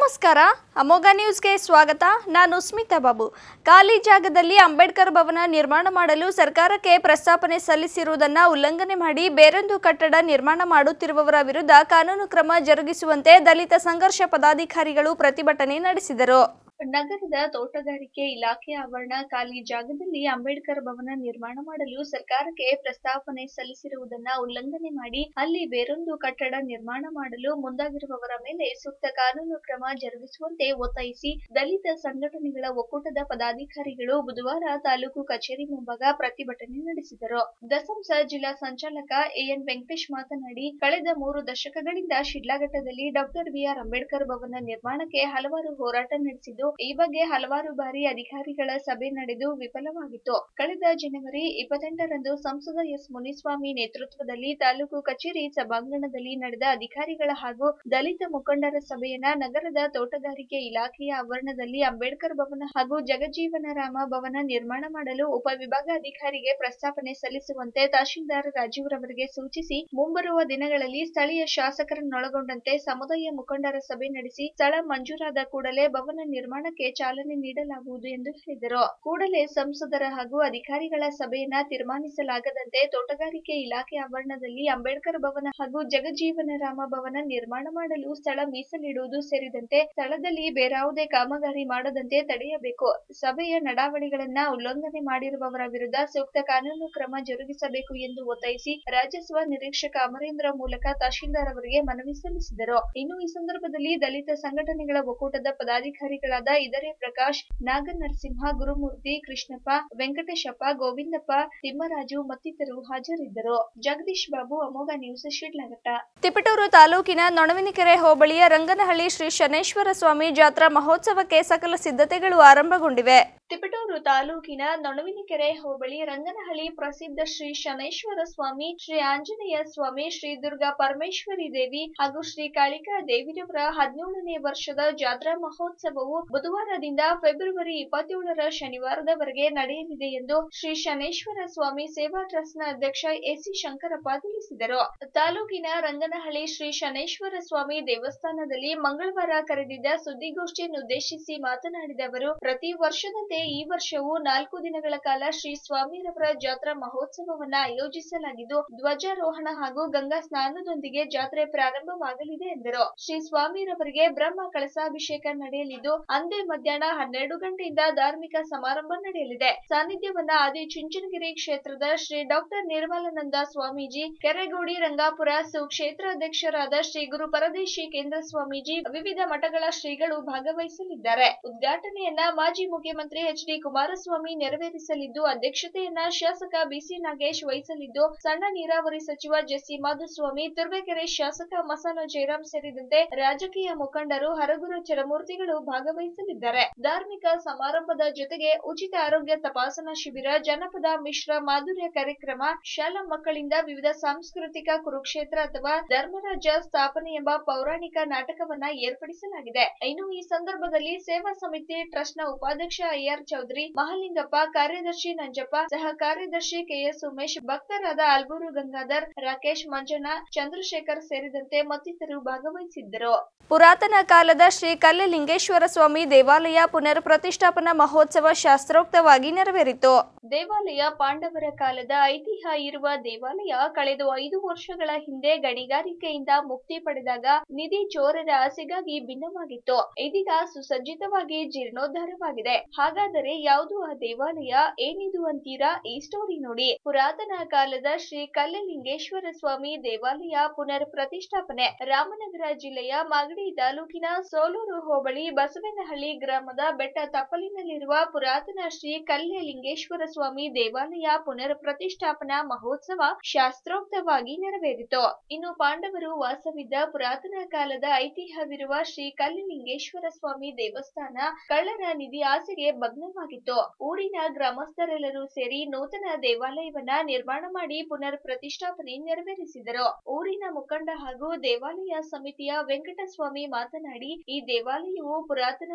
ನಮಸ್ಕಾರ ಅಮೋಘ ನ್ಯೂಸ್ಗೆ ಸ್ವಾಗತ ನಾನು ಸ್ಮಿತಾ ಬಾಬು ಖಾಲಿ ಜಾಗದಲ್ಲಿ ಅಂಬೇಡ್ಕರ್ ಭವನ ನಿರ್ಮಾಣ ಮಾಡಲು ಸರ್ಕಾರಕ್ಕೆ ಪ್ರಸ್ತಾಪನೆ ಸಲ್ಲಿಸಿರುವುದನ್ನು ಉಲ್ಲಂಘನೆ ಮಾಡಿ ಬೇರೊಂದು ಕಟ್ಟಡ ನಿರ್ಮಾಣ ಮಾಡುತ್ತಿರುವವರ ವಿರುದ್ಧ ಕಾನೂನು ಕ್ರಮ ಜರುಗಿಸುವಂತೆ ದಲಿತ ಸಂಘರ್ಷ ಪದಾಧಿಕಾರಿಗಳು ಪ್ರತಿಭಟನೆ ನಡೆಸಿದರು ನಗರದ ತೋಟಗಾರಿಕೆ ಇಲಾಖೆ ಆವರಣ ಖಾಲಿ ಜಾಗದಲ್ಲಿ ಅಂಬೇಡ್ಕರ್ ಭವನ ನಿರ್ಮಾಣ ಮಾಡಲು ಸರ್ಕಾರಕ್ಕೆ ಪ್ರಸ್ತಾವನೆ ಸಲ್ಲಿಸಿರುವುದನ್ನ ಉಲ್ಲಂಘನೆ ಮಾಡಿ ಅಲ್ಲಿ ಬೇರೊಂದು ಕಟ್ಟಡ ನಿರ್ಮಾಣ ಮಾಡಲು ಮುಂದಾಗಿರುವವರ ಮೇಲೆ ಸೂಕ್ತ ಕಾನೂನು ಕ್ರಮ ಜರುಗಿಸುವಂತೆ ಒತ್ತಾಯಿಸಿ ದಲಿತ ಸಂಘಟನೆಗಳ ಒಕ್ಕೂಟದ ಪದಾಧಿಕಾರಿಗಳು ಬುಧವಾರ ತಾಲೂಕು ಕಚೇರಿ ಮುಂಭಾಗ ಪ್ರತಿಭಟನೆ ನಡೆಸಿದರು ದಸಂಸ ಜಿಲ್ಲಾ ಸಂಚಾಲಕ ಎಎನ್ ವೆಂಕಟೇಶ್ ಮಾತನಾಡಿ ಕಳೆದ ಮೂರು ದಶಕಗಳಿಂದ ಶಿಡ್ಲಘಟ್ಟದಲ್ಲಿ ಡಾಕ್ಟರ್ ಬಿಆರ್ ಅಂಬೇಡ್ಕರ್ ಭವನ ನಿರ್ಮಾಣಕ್ಕೆ ಹಲವಾರು ಹೋರಾಟ ನಡೆಸಿದ್ದು ಈ ಬಗ್ಗೆ ಹಲವಾರು ಬಾರಿ ಅಧಿಕಾರಿಗಳ ಸಭೆ ನಡೆದು ವಿಫಲವಾಗಿತ್ತು ಕಳೆದ ಜನವರಿ ಇಪ್ಪತ್ತೆಂಟರಂದು ಸಂಸದ ಎಸ್ ಮುನಿಸ್ವಾಮಿ ನೇತೃತ್ವದಲ್ಲಿ ತಾಲೂಕು ಕಚೇರಿ ಸಭಾಂಗಣದಲ್ಲಿ ನಡೆದ ಅಧಿಕಾರಿಗಳ ಹಾಗೂ ದಲಿತ ಮುಖಂಡರ ಸಭೆಯನ್ನ ನಗರದ ತೋಟಗಾರಿಕೆ ಇಲಾಖೆಯ ಆವರಣದಲ್ಲಿ ಅಂಬೇಡ್ಕರ್ ಭವನ ಹಾಗೂ ಜಗಜೀವನರಾಮ ಭವನ ನಿರ್ಮಾಣ ಮಾಡಲು ಉಪವಿಭಾಗಾಧಿಕಾರಿಗೆ ಪ್ರಸ್ತಾಪನೆ ಸಲ್ಲಿಸುವಂತೆ ತಹಶೀಲ್ದಾರ್ ರಾಜೀವ್ ರವರಿಗೆ ಸೂಚಿಸಿ ಮುಂಬರುವ ದಿನಗಳಲ್ಲಿ ಸ್ಥಳೀಯ ಶಾಸಕರನ್ನೊಳಗೊಂಡಂತೆ ಸಮುದಾಯ ಮುಖಂಡರ ಸಭೆ ನಡೆಸಿ ಸ್ಥಳ ಮಂಜೂರಾದ ಕೂಡಲೇ ಭವನ ನಿರ್ಮಾಣಕ್ಕೆ ಚಾಲನೆ ನೀಡಲಾಗುವುದು ಎಂದು ಹೇಳಿದರು ಕೂಡಲೇ ಸಂಸದರ ಹಾಗೂ ಅಧಿಕಾರಿಗಳ ಸಭೆಯನ್ನ ತೀರ್ಮಾನಿಸಲಾಗದಂತೆ ತೋಟಗಾರಿಕೆ ಇಲಾಖೆ ಆವರಣದಲ್ಲಿ ಅಂಬೇಡ್ಕರ್ ಭವನ ಹಾಗೂ ಜಗಜೀವನರಾಮ ಭವನ ನಿರ್ಮಾಣ ಮಾಡಲು ಸ್ಥಳ ಮೀಸಲಿಡುವುದು ಸೇರಿದಂತೆ ಸ್ಥಳದಲ್ಲಿ ಬೇರಾವುದೇ ಕಾಮಗಾರಿ ಮಾಡದಂತೆ ತಡೆಯಬೇಕು ಸಭೆಯ ನಡಾವಳಿಗಳನ್ನ ಉಲ್ಲಂಘನೆ ಮಾಡಿರುವವರ ವಿರುದ್ಧ ಸೂಕ್ತ ಕಾನೂನು ಕ್ರಮ ಜರುಗಿಸಬೇಕು ಎಂದು ಒತ್ತಾಯಿಸಿ ರಾಜಸ್ವ ನಿರೀಕ್ಷಕ ಅಮರೇಂದ್ರ ಮೂಲಕ ತಹಶೀಲ್ದಾರ್ ಅವರಿಗೆ ಮನವಿ ಸಲ್ಲಿಸಿದರು ಇನ್ನು ಈ ಸಂದರ್ಭದಲ್ಲಿ ದಲಿತ ಸಂಘಟನೆಗಳ ಒಕ್ಕೂಟದ ಪದಾಧಿಕಾರಿಗಳಾದ ಇದರೇ ಪ್ರಕಾಶ್ ನಾಗನರಸಿಂಹ ಗುರುಮೂರ್ತಿ ಕೃಷ್ಣಪ್ಪ ವೆಂಕಟೇಶಪ್ಪ ಗೋವಿಂದಪ್ಪ ತಿಮ್ಮರಾಜು ಮತ್ತಿತರರು ಹಾಜರಿದ್ದರು ಜಗದೀಶ್ ಬಾಬು ಅಮೋಘ ನ್ಯೂಸ್ ಶಿಡ್ಲಘಟ್ಟ ತಿಪಟೂರು ತಾಲೂಕಿನ ನೊಣವಿನಕೆರೆ ಹೋಬಳಿಯ ರಂಗನಹಳ್ಳಿ ಶ್ರೀ ಶನೇಶ್ವರ ಸ್ವಾಮಿ ಜಾತ್ರಾ ಮಹೋತ್ಸವಕ್ಕೆ ಸಕಲ ಸಿದ್ಧತೆಗಳು ಆರಂಭಗೊಂಡಿವೆ ತಿಪಟೂರು ತಾಲೂಕಿನ ನೊಣವಿನಕೆರೆ ಹೋಬಳಿ ರಂಗನಹಳ್ಳಿ ಪ್ರಸಿದ್ಧ ಶ್ರೀ ಶನೇಶ್ವರ ಸ್ವಾಮಿ ಶ್ರೀ ಆಂಜನೇಯ ಸ್ವಾಮಿ ಶ್ರೀ ದುರ್ಗಾ ಪರಮೇಶ್ವರಿ ದೇವಿ ಹಾಗೂ ಶ್ರೀ ಕಾಳಿಕಾ ದೇವಿರವರ ಹದಿನೇಳನೇ ವರ್ಷದ ಜಾತ್ರಾ ಮಹೋತ್ಸವವು ಬುಧವಾರದಿಂದ ಫೆಬ್ರವರಿ ಇಪ್ಪತ್ತೇಳರ ಶನಿವಾರದವರೆಗೆ ನಡೆಯಲಿದೆ ಎಂದು ಶ್ರೀ ಶನೇಶ್ವರ ಸ್ವಾಮಿ ಸೇವಾ ಟ್ರಸ್ಟ್ನ ಅಧ್ಯಕ್ಷ ಎಸಿ ಶಂಕರಪ್ಪ ತಿಳಿಸಿದರು ತಾಲೂಕಿನ ರಂಗನಹಳ್ಳಿ ಶ್ರೀ ಶನೇಶ್ವರ ಸ್ವಾಮಿ ದೇವಸ್ಥಾನದಲ್ಲಿ ಮಂಗಳವಾರ ಕರೆದಿದ್ದ ಸುದ್ದಿಗೋಷ್ಠಿಯನ್ನುದ್ದೇಶಿಸಿ ಮಾತನಾಡಿದ ಅವರು ಪ್ರತಿ ವರ್ಷದಂತೆ ಈ ವರ್ಷವೂ ನಾಲ್ಕು ದಿನಗಳ ಕಾಲ ಶ್ರೀ ಸ್ವಾಮಿರವರ ಜಾತ್ರಾ ಮಹೋತ್ಸವವನ್ನ ಆಯೋಜಿಸಲಾಗಿದ್ದು ಧ್ವಜಾರೋಹಣ ಹಾಗೂ ಗಂಗಾ ಸ್ನಾನದೊಂದಿಗೆ ಜಾತ್ರೆ ಪ್ರಾರಂಭವಾಗಲಿದೆ ಎಂದರು ಶ್ರೀ ಸ್ವಾಮಿರವರಿಗೆ ಬ್ರಹ್ಮ ಕಳಸಾಭಿಷೇಕ ನಡೆಯಲಿದ್ದು ಅಂದೇ ಮಧ್ಯಾಹ್ನ ಹನ್ನೆರಡು ಗಂಟೆಯಿಂದ ಧಾರ್ಮಿಕ ಸಮಾರಂಭ ನಡೆಯಲಿದೆ ಸಾನ್ನಿಧ್ಯವನ್ನ ಆದಿಚುಂಚನಗಿರಿ ಕ್ಷೇತ್ರದ ಶ್ರೀ ಡಾಕ್ಟರ್ ನಿರ್ಮಲಾನಂದ ಸ್ವಾಮೀಜಿ ಕೆರೆಗೋಡಿ ರಂಗಾಪುರ ಸುಕ್ಷೇತ್ರಾಧ್ಯಕ್ಷರಾದ ಶ್ರೀ ಗುರು ಪರದೇಶಿ ಕೇಂದ್ರ ಸ್ವಾಮೀಜಿ ವಿವಿಧ ಮಠಗಳ ಶ್ರೀಗಳು ಭಾಗವಹಿಸಲಿದ್ದಾರೆ ಉದ್ಘಾಟನೆಯನ್ನ ಮಾಜಿ ಮುಖ್ಯಮಂತ್ರಿ ಎಚ್ ಡಿ ಕುಮಾರಸ್ವಾಮಿ ನೆರವೇರಿಸಲಿದ್ದು ಅಧ್ಯಕ್ಷತೆಯನ್ನ ಶಾಸಕ ಬಿಸಿ ನಾಗೇಶ್ ವಹಿಸಲಿದ್ದು ಸಣ್ಣ ನೀರಾವರಿ ಸಚಿವ ಜೆಸಿ ಮಾಧುಸ್ವಾಮಿ ತುರುವೇಕೆರೆ ಶಾಸಕ ಮಸಾಲ ಜಯರಾಮ್ ಸೇರಿದಂತೆ ರಾಜಕೀಯ ಮುಖಂಡರು ಹರಗುರು ಚರಮೂರ್ತಿಗಳು ಭಾಗವಹಿಸಲಿದ್ದಾರೆ ಧಾರ್ಮಿಕ ಸಮಾರಂಭದ ಜೊತೆಗೆ ಉಚಿತ ಆರೋಗ್ಯ ತಪಾಸಣಾ ಶಿಬಿರ ಜನಪದ ಮಿಶ್ರ ಮಾಧುರ್ಯ ಕಾರ್ಯಕ್ರಮ ಶಾಲಾ ಮಕ್ಕಳಿಂದ ವಿವಿಧ ಸಾಂಸ್ಕೃತಿಕ ಕುರುಕ್ಷೇತ್ರ ಅಥವಾ ಧರ್ಮರಾಜ ಸ್ಥಾಪನೆ ಎಂಬ ಪೌರಾಣಿಕ ನಾಟಕವನ್ನ ಏರ್ಪಡಿಸಲಾಗಿದೆ ಇನ್ನು ಈ ಸಂದರ್ಭದಲ್ಲಿ ಸೇವಾ ಸಮಿತಿ ಟ್ರಸ್ಟ್ನ ಉಪಾಧ್ಯಕ್ಷ ಐಆರ್ ಚೌಧರಿ ಮಹಾಲಿಂಗಪ್ಪ ಕಾರ್ಯದರ್ಶಿ ನಂಜಪ್ಪ ಸಹ ಕಾರ್ಯದರ್ಶಿ ಕೆಎಸ್ ಉಮೇಶ್ ಭಕ್ತರಾದ ಆಲ್ಬೂರು ಗಂಗಾಧರ್ ರಾಕೇಶ್ ಮಂಜಣ್ಣ ಚಂದ್ರಶೇಖರ್ ಸೇರಿದಂತೆ ಮತ್ತಿತರರು ಭಾಗವಹಿಸಿದ್ದರು ಪುರಾತನ ಕಾಲದ ಶ್ರೀ ಕಲ್ಲಲಿಂಗೇಶ್ವರ ಸ್ವಾಮಿ ದೇವಾಲಯ ಪುನರ್ ಪ್ರತಿಷ್ಠಾಪನಾ ಮಹೋತ್ಸವ ಶಾಸ್ತ್ರೋಕ್ತವಾಗಿ ನೆರವೇರಿತು ದೇವಾಲಯ ಪಾಂಡವರ ಕಾಲದ ಐತಿಹ್ಯ ಇರುವ ದೇವಾಲಯ ಕಳೆದ ಐದು ವರ್ಷಗಳ ಹಿಂದೆ ಗಣಿಗಾರಿಕೆಯಿಂದ ಮುಕ್ತಿ ಪಡೆದಾಗ ನಿಧಿ ಚೋರರ ಆಸೆಗಾಗಿ ಭಿನ್ನವಾಗಿತ್ತು ಇದೀಗ ಸುಸಜ್ಜಿತವಾಗಿ ಜೀರ್ಣೋದ್ಧಾರವಾಗಿದೆ ಹಾಗಾದರೆ ಯಾವುದು ಆ ದೇವಾಲಯ ಏನಿದು ಅಂತೀರಾ ಈ ಸ್ಟೋರಿ ನೋಡಿ ಪುರಾತನ ಕಾಲದ ಶ್ರೀ ಕಲ್ಲಲಿಂಗೇಶ್ವರ ಸ್ವಾಮಿ ದೇವಾಲಯ ಪುನರ್ ಪ್ರತಿಷ್ಠಾಪನೆ ರಾಮನಗರ ಜಿಲ್ಲೆಯ ಮಾಗಡಿ ತಾಲೂಕಿನ ಸೋಲೂರು ಹೋಬಳಿ ಬಸವನಹಳ್ಳಿ ಗ್ರಾಮದ ಬೆಟ್ಟ ತಪ್ಪಲಿನಲ್ಲಿರುವ ಪುರಾತನ ಶ್ರೀ ಕಲ್ಯಲಿಂಗೇಶ್ವರ ಸ್ವಾಮಿ ದೇವಾಲಯ ಪುನರ್ ಪ್ರತಿಷ್ಠಾಪನಾ ಮಹೋತ್ಸವ ಶಾಸ್ತ್ರೋಕ್ತವಾಗಿ ನೆರವೇರಿತು ಇನ್ನು ಪಾಂಡವರು ವಾಸವಿದ್ದ ಪುರಾತನ ಕಾಲದ ಐತಿಹ್ಯವಿರುವ ಶ್ರೀ ಕಲ್ಯಲಿಂಗೇಶ್ವರ ಸ್ವಾಮಿ ದೇವಸ್ಥಾನ ಕಳ್ಳರ ನಿಧಿ ಆಸೆಗೆ ಭಗ್ನವಾಗಿತ್ತು ಊರಿನ ಗ್ರಾಮಸ್ಥರೆಲ್ಲರೂ ಸೇರಿ ನೂತನ ದೇವಾಲಯವನ್ನ ನಿರ್ಮಾಣ ಮಾಡಿ ಪುನರ್ ಪ್ರತಿಷ್ಠಾಪನೆ ನೆರವೇರಿಸಿದರು ಊರಿನ ಮುಖಂಡ ಹಾಗೂ ದೇವಾಲಯ ಸಮಿತಿಯ ವೆಂಕಟಸ್ವಾಮಿ ಮಾತನಾಡಿ ಈ ದೇವಾಲಯವು ಪುರಾತನ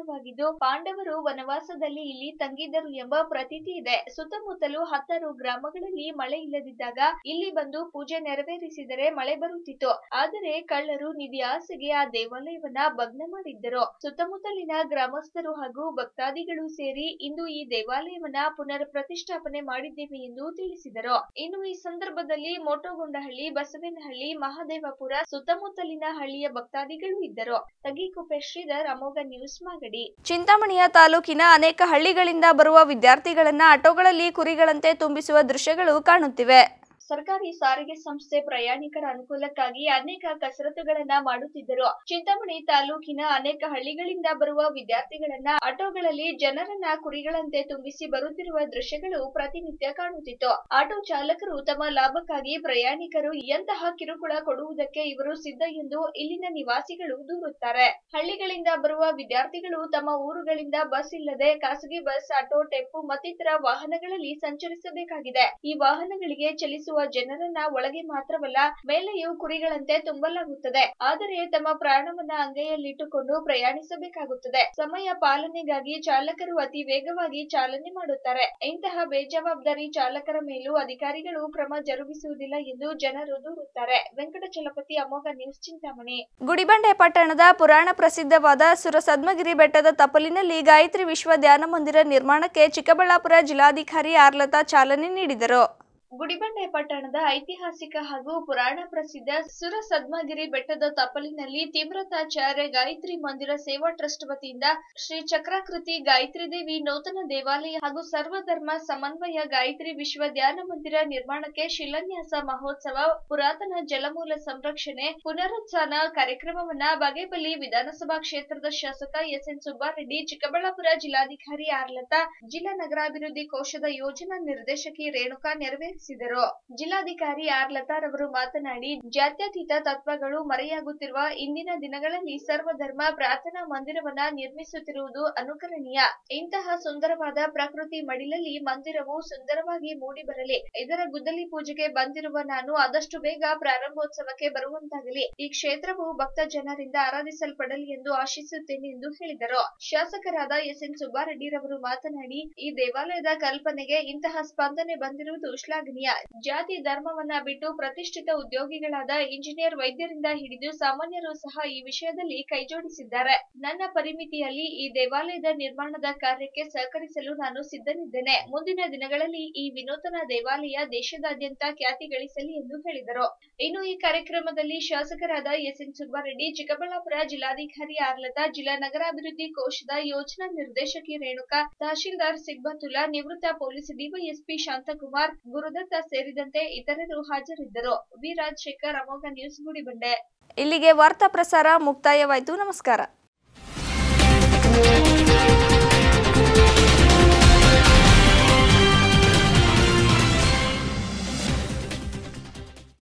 ಸ್ಥಾನವಾಗಿದ್ದು ಪಾಂಡವರು ವನವಾಸದಲ್ಲಿ ಇಲ್ಲಿ ತಂಗಿದ್ದರು ಎಂಬ ಪ್ರತೀತಿ ಇದೆ ಸುತ್ತಮುತ್ತಲು ಹತ್ತಾರು ಗ್ರಾಮಗಳಲ್ಲಿ ಮಳೆ ಇಲ್ಲದಿದ್ದಾಗ ಇಲ್ಲಿ ಬಂದು ಪೂಜೆ ನೆರವೇರಿಸಿದರೆ ಮಳೆ ಬರುತ್ತಿತ್ತು ಆದರೆ ಕಳ್ಳರು ನಿಧಿ ಆಸೆಗೆ ಆ ದೇವಾಲಯವನ್ನ ಭಗ್ನ ಮಾಡಿದ್ದರು ಸುತ್ತಮುತ್ತಲಿನ ಗ್ರಾಮಸ್ಥರು ಹಾಗೂ ಭಕ್ತಾದಿಗಳು ಸೇರಿ ಇಂದು ಈ ದೇವಾಲಯವನ್ನ ಪುನರ್ ಪ್ರತಿಷ್ಠಾಪನೆ ಮಾಡಿದ್ದೇವೆ ಎಂದು ತಿಳಿಸಿದರು ಇನ್ನು ಈ ಸಂದರ್ಭದಲ್ಲಿ ಮೋಟೋಗೊಂಡಹಳ್ಳಿ ಬಸವೇನಹಳ್ಳಿ ಮಹಾದೇವಪುರ ಸುತ್ತಮುತ್ತಲಿನ ಹಳ್ಳಿಯ ಭಕ್ತಾದಿಗಳು ಇದ್ದರು ತಗಿಕುಪ್ಪೆ ಶ್ರೀಧರ್ ಅಮೋಘ ನ್ಯೂಸ್ ಮಾಗಡಿ ಚಿಂತಾಮಣಿಯ ತಾಲೂಕಿನ ಅನೇಕ ಹಳ್ಳಿಗಳಿಂದ ಬರುವ ವಿದ್ಯಾರ್ಥಿಗಳನ್ನ ಆಟೋಗಳಲ್ಲಿ ಕುರಿಗಳಂತೆ ತುಂಬಿಸುವ ದೃಶ್ಯಗಳು ಕಾಣುತ್ತಿವೆ ಸರ್ಕಾರಿ ಸಾರಿಗೆ ಸಂಸ್ಥೆ ಪ್ರಯಾಣಿಕರ ಅನುಕೂಲಕ್ಕಾಗಿ ಅನೇಕ ಕಸರತ್ತುಗಳನ್ನ ಮಾಡುತ್ತಿದ್ದರು ಚಿಂತಾಮಣಿ ತಾಲೂಕಿನ ಅನೇಕ ಹಳ್ಳಿಗಳಿಂದ ಬರುವ ವಿದ್ಯಾರ್ಥಿಗಳನ್ನ ಆಟೋಗಳಲ್ಲಿ ಜನರನ್ನ ಕುರಿಗಳಂತೆ ತುಂಬಿಸಿ ಬರುತ್ತಿರುವ ದೃಶ್ಯಗಳು ಪ್ರತಿನಿತ್ಯ ಕಾಣುತ್ತಿತ್ತು ಆಟೋ ಚಾಲಕರು ತಮ್ಮ ಲಾಭಕ್ಕಾಗಿ ಪ್ರಯಾಣಿಕರು ಎಂತಹ ಕಿರುಕುಳ ಕೊಡುವುದಕ್ಕೆ ಇವರು ಸಿದ್ಧ ಎಂದು ಇಲ್ಲಿನ ನಿವಾಸಿಗಳು ದೂರುತ್ತಾರೆ ಹಳ್ಳಿಗಳಿಂದ ಬರುವ ವಿದ್ಯಾರ್ಥಿಗಳು ತಮ್ಮ ಊರುಗಳಿಂದ ಬಸ್ ಇಲ್ಲದೆ ಖಾಸಗಿ ಬಸ್ ಆಟೋ ಟೆಂಪೋ ಮತ್ತಿತರ ವಾಹನಗಳಲ್ಲಿ ಸಂಚರಿಸಬೇಕಾಗಿದೆ ಈ ವಾಹನಗಳಿಗೆ ಚಲಿಸುವ ಜನರನ್ನ ಒಳಗೆ ಮಾತ್ರವಲ್ಲ ಮೇಲೆಯೂ ಕುರಿಗಳಂತೆ ತುಂಬಲಾಗುತ್ತದೆ ಆದರೆ ತಮ್ಮ ಪ್ರಾಣವನ್ನ ಅಂಗೈಯಲ್ಲಿಟ್ಟುಕೊಂಡು ಪ್ರಯಾಣಿಸಬೇಕಾಗುತ್ತದೆ ಸಮಯ ಪಾಲನೆಗಾಗಿ ಚಾಲಕರು ಅತಿ ವೇಗವಾಗಿ ಚಾಲನೆ ಮಾಡುತ್ತಾರೆ ಇಂತಹ ಬೇಜವಾಬ್ದಾರಿ ಚಾಲಕರ ಮೇಲೂ ಅಧಿಕಾರಿಗಳು ಕ್ರಮ ಜರುಗಿಸುವುದಿಲ್ಲ ಎಂದು ಜನರು ದೂರುತ್ತಾರೆ ವೆಂಕಟಚಲಪತಿ ಅಮೋಘ ನ್ಯೂಸ್ ಚಿಂತಾಮಣಿ ಗುಡಿಬಂಡೆ ಪಟ್ಟಣದ ಪುರಾಣ ಪ್ರಸಿದ್ಧವಾದ ಸುರಸದ್ಮಗಿರಿ ಬೆಟ್ಟದ ತಪ್ಪಲಿನಲ್ಲಿ ಗಾಯತ್ರಿ ವಿಶ್ವ ಧ್ಯಾನ ಮಂದಿರ ನಿರ್ಮಾಣಕ್ಕೆ ಚಿಕ್ಕಬಳ್ಳಾಪುರ ಜಿಲ್ಲಾಧಿಕಾರಿ ಆರ್ಲತಾ ಚಾಲನೆ ನೀಡಿದರು ಗುಡಿಬಂಡೆ ಪಟ್ಟಣದ ಐತಿಹಾಸಿಕ ಹಾಗೂ ಪುರಾಣ ಪ್ರಸಿದ್ಧ ಸುರಸದ್ಮಗಿರಿ ಬೆಟ್ಟದ ತಪ್ಪಲಿನಲ್ಲಿ ತೀವ್ರತಾಚಾರ್ಯ ಗಾಯತ್ರಿ ಮಂದಿರ ಸೇವಾ ಟ್ರಸ್ಟ್ ವತಿಯಿಂದ ಶ್ರೀ ಚಕ್ರಾಕೃತಿ ಗಾಯತ್ರಿ ದೇವಿ ನೂತನ ದೇವಾಲಯ ಹಾಗೂ ಸರ್ವಧರ್ಮ ಸಮನ್ವಯ ಗಾಯತ್ರಿ ವಿಶ್ವ ಧ್ಯಾನ ಮಂದಿರ ನಿರ್ಮಾಣಕ್ಕೆ ಶಿಲಾನ್ಯಾಸ ಮಹೋತ್ಸವ ಪುರಾತನ ಜಲಮೂಲ ಸಂರಕ್ಷಣೆ ಪುನರುತ್ಥಾನ ಕಾರ್ಯಕ್ರಮವನ್ನ ಬಾಗೇಪಲ್ಲಿ ವಿಧಾನಸಭಾ ಕ್ಷೇತ್ರದ ಶಾಸಕ ಎಸ್ಎನ್ ಸುಬ್ಬಾರೆಡ್ಡಿ ಚಿಕ್ಕಬಳ್ಳಾಪುರ ಜಿಲ್ಲಾಧಿಕಾರಿ ಆರ್ಲತಾ ಜಿಲ್ಲಾ ನಗರಾಭಿವೃದ್ಧಿ ಕೋಶದ ಯೋಜನಾ ನಿರ್ದೇಶಕಿ ರೇಣುಕಾ ನೆರವೇರಿಸಿದರು ಜಿಲ್ಲಾಧಿಕಾರಿ ಆರ್ ಲತಾರವರು ಮಾತನಾಡಿ ಜಾತ್ಯತೀತ ತತ್ವಗಳು ಮರೆಯಾಗುತ್ತಿರುವ ಇಂದಿನ ದಿನಗಳಲ್ಲಿ ಸರ್ವಧರ್ಮ ಪ್ರಾರ್ಥನಾ ಮಂದಿರವನ್ನ ನಿರ್ಮಿಸುತ್ತಿರುವುದು ಅನುಕರಣೀಯ ಇಂತಹ ಸುಂದರವಾದ ಪ್ರಕೃತಿ ಮಡಿಲಲ್ಲಿ ಮಂದಿರವು ಸುಂದರವಾಗಿ ಮೂಡಿ ಬರಲಿ ಇದರ ಗುದ್ದಲಿ ಪೂಜೆಗೆ ಬಂದಿರುವ ನಾನು ಆದಷ್ಟು ಬೇಗ ಪ್ರಾರಂಭೋತ್ಸವಕ್ಕೆ ಬರುವಂತಾಗಲಿ ಈ ಕ್ಷೇತ್ರವು ಭಕ್ತ ಜನರಿಂದ ಆರಾಧಿಸಲ್ಪಡಲಿ ಎಂದು ಆಶಿಸುತ್ತೇನೆ ಎಂದು ಹೇಳಿದರು ಶಾಸಕರಾದ ಎಸ್ ಎನ್ ಸುಬ್ಬಾರೆಡ್ಡಿರವರು ಮಾತನಾಡಿ ಈ ದೇವಾಲಯದ ಕಲ್ಪನೆಗೆ ಇಂತಹ ಸ್ಪಂದನೆ ಬಂದಿರುವುದು ಶ್ಲಾಘನೀಯ ಜಾತಿ ಧರ್ಮವನ್ನ ಬಿಟ್ಟು ಪ್ರತಿಷ್ಠಿತ ಉದ್ಯೋಗಿಗಳಾದ ಇಂಜಿನಿಯರ್ ವೈದ್ಯರಿಂದ ಹಿಡಿದು ಸಾಮಾನ್ಯರು ಸಹ ಈ ವಿಷಯದಲ್ಲಿ ಕೈಜೋಡಿಸಿದ್ದಾರೆ ನನ್ನ ಪರಿಮಿತಿಯಲ್ಲಿ ಈ ದೇವಾಲಯದ ನಿರ್ಮಾಣದ ಕಾರ್ಯಕ್ಕೆ ಸಹಕರಿಸಲು ನಾನು ಸಿದ್ಧನಿದ್ದೇನೆ ಮುಂದಿನ ದಿನಗಳಲ್ಲಿ ಈ ವಿನೂತನ ದೇವಾಲಯ ದೇಶದಾದ್ಯಂತ ಖ್ಯಾತಿ ಗಳಿಸಲಿ ಎಂದು ಹೇಳಿದರು ಇನ್ನು ಈ ಕಾರ್ಯಕ್ರಮದಲ್ಲಿ ಶಾಸಕರಾದ ಎಸ್ ಎನ್ ಸುಬ್ಬಾರೆಡ್ಡಿ ಚಿಕ್ಕಬಳ್ಳಾಪುರ ಜಿಲ್ಲಾಧಿಕಾರಿ ಆರ್ಲತಾ ಜಿಲ್ಲಾ ನಗರಾಭಿವೃದ್ಧಿ ಕೋಶದ ಯೋಜನಾ ನಿರ್ದೇಶಕಿ ರೇಣುಕಾ ತಹಶೀಲ್ದಾರ್ ಸಿಗ್ಬತುಲ್ಲಾ ನಿವೃತ್ತ ಪೊಲೀಸ್ ಡಿವೈಎಸ್ಪಿ ಶಾಂತಕುಮಾರ್ ಗುರುದತ್ತ ಸೇರಿದಂತೆ ಇತರರು ಹಾಜರಿದ್ದರು ವಿ ರಾಜಶೇಖರ್ ಅಮೋಘ ನ್ಯೂಸ್ ಗುಡಿಬಂಡೆ ಇಲ್ಲಿಗೆ ವಾರ್ತಾ ಪ್ರಸಾರ ಮುಕ್ತಾಯವಾಯಿತು ನಮಸ್ಕಾರ